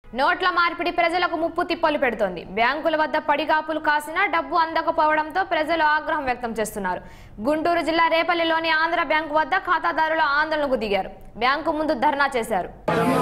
నోట్ల మార్పిడి ప్రజలకు ముప్పు తిప్పలు పెడుతోంది బ్యాంకుల వద్ద పడిగాపులు కాసినా డబ్బు అందకపోవడంతో ప్రజలు ఆగ్రహం వ్యక్తం చేస్తున్నారు గుంటూరు జిల్లా రేపల్లిలోని ఆంధ్ర బ్యాంకు వద్ద ఖాతాదారులు ఆందోళనకు దిగారు బ్యాంకు ముందు ధర్నా చేశారు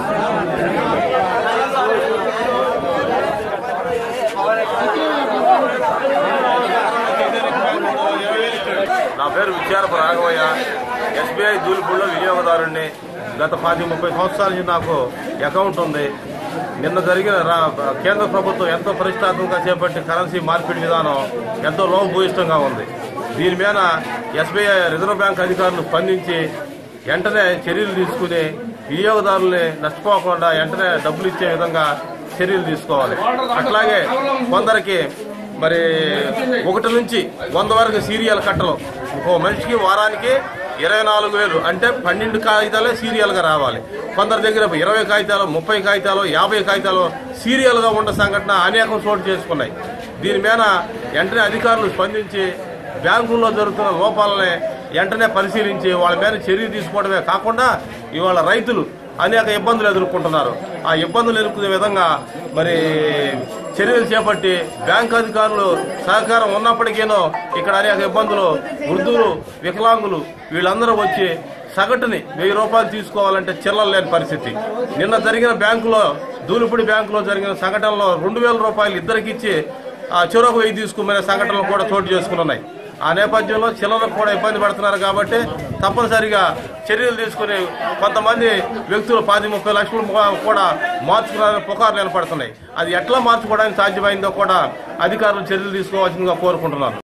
నా పేరు విద్యారప రాఘవయ్య ఎస్బీఐ దూలిపూడిలో వినియోగదారుణ్ణి గత పది ముప్పై సంవత్సరాల నుంచి నాకు అకౌంట్ ఉంది నిన్న జరిగిన రా- కేంద్ర ప్రభుత్వం ఎంతో ప్రతిష్టాత్మకంగా చేపట్టి కరెన్సీ మార్పిడి విధానం ఎంతో లోపభూయిష్టంగా ఉంది దీని మీద ఎస్బీఐ రిజర్వ్ బ్యాంక్ అధికారులు స్పందించి వెంటనే చర్యలు తీసుకుని వినియోగదారుల్ని నష్టపోకుండా వెంటనే డబ్బులు ఇచ్చే విధంగా చర్యలు తీసుకోవాలి అట్లాగే కొందరికి మరి ఒకటి నుంచి వంద వరకు సీరియల్ కట్టలు ఒక మనిషికి వారానికి ఇరవై నాలుగు వేలు అంటే పన్నెండు కాగితాలే సీరియల్గా రావాలి కొందరి దగ్గర ఇరవై కాగితాలు ముప్పై కాగితాలు యాభై కాగితాలు సీరియల్గా ఉన్న సంఘటన అనేకం చోటు చేసుకున్నాయి దీని మీద వెంటనే అధికారులు స్పందించి బ్యాంకుల్లో జరుగుతున్న లోపాలని వెంటనే పరిశీలించి వాళ్ళ మీద చర్య తీసుకోవడమే కాకుండా ఇవాళ రైతులు అనేక ఇబ్బందులు ఎదుర్కొంటున్నారు ఆ ఇబ్బందులు ఎదుర్కొనే విధంగా మరి చర్యలు చేపట్టి బ్యాంక్ అధికారులు సహకారం ఉన్నప్పటికీనో ఇక్కడ అనేక ఇబ్బందులు వృద్ధులు వికలాంగులు వీళ్ళందరూ వచ్చి సగటుని వెయ్యి రూపాయలు తీసుకోవాలంటే చిల్లర లేని పరిస్థితి నిన్న జరిగిన బ్యాంకులో దూలిపూడి బ్యాంకులో జరిగిన సంఘటనలో రెండు వేల రూపాయలు ఇద్దరికి ఇచ్చి ఆ చెరొక వెయ్యి తీసుకునే సంఘటనలు కూడా చోటు చేసుకున్నాయి ఆ నేపథ్యంలో చిల్లరకు కూడా ఇబ్బంది పడుతున్నారు కాబట్టి తప్పనిసరిగా చర్యలు తీసుకుని కొంతమంది వ్యక్తులు పది ముప్పై లక్షలు కూడా మార్చుకున్నారని పుకార్లు ఏర్పడుతున్నాయి అది ఎట్లా మార్చుకోవడానికి సాధ్యమైందో కూడా అధికారులు చర్యలు తీసుకోవాల్సిందిగా కోరుకుంటున్నాను